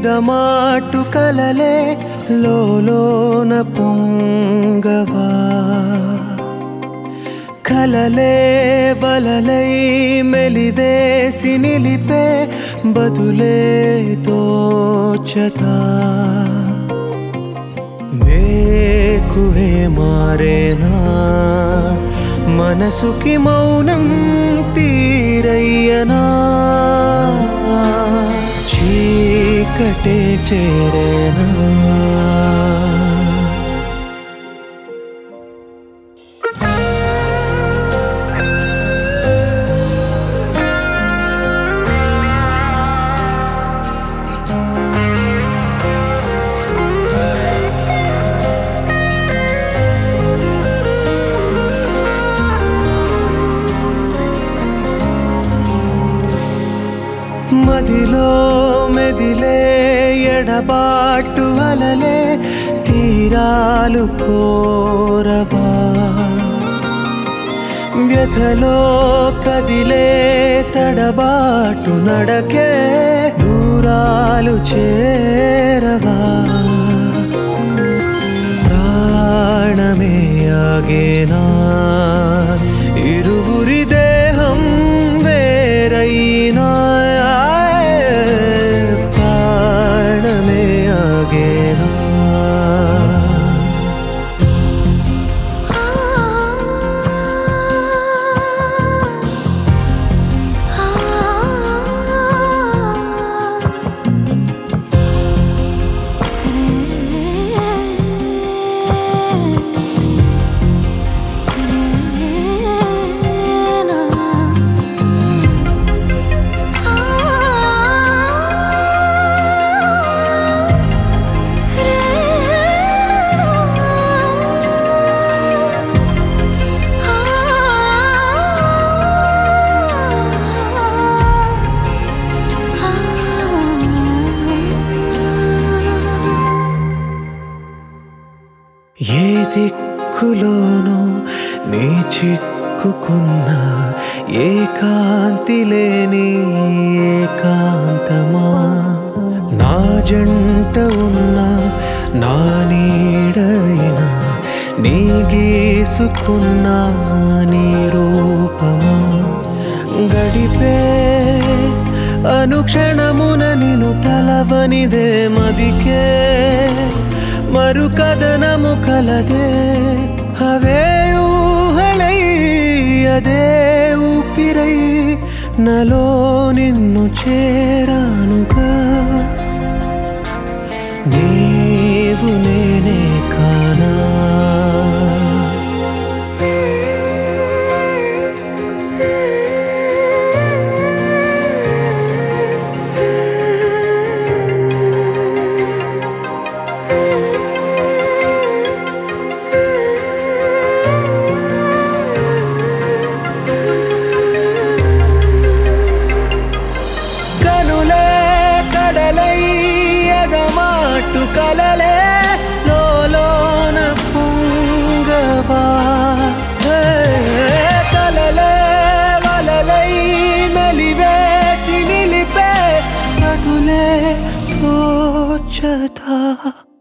ఎదమాటు కలలే లోలోన పొంగవా కలలే బలలై మెలివేసి నిలిపే బదులే తోచతా వేకువే మారేనా మనసుకి మౌనం తీరయ్యనా చీకటే చేరేనా మదిలో మెదిలే ఎడబాటు అలలే తీరాలు కోరవా వ్యథలో కదిలే తడబాటు నడకే దూరాలు చేరవా ప్రాణమే ఆగేనా ఇరువురి దేహం వేరైనా ప్రాణమే ఆగేనా ఏ దిక్కులోనో నీ చిక్కుకున్నా ఏకాంతి లేని ఏకాంతమా నా జంట ఉన్నా నా నీడైనా నీ గీసుకున్న నీ రూపమా గడిపే అనుక్షణమున నిను తలవనిదే మదికే మరు కదనము కలదే అవే ఊహళై అదే ఊపిరై నలో నిన్ను చేరానుగా నీవు నేనే కానా కనులే కడలై ఎదమాటు కలలే లోలోన పొంగవా హే, కలలే వలలై మెలివేసి నిలిపే కదులే తోచతా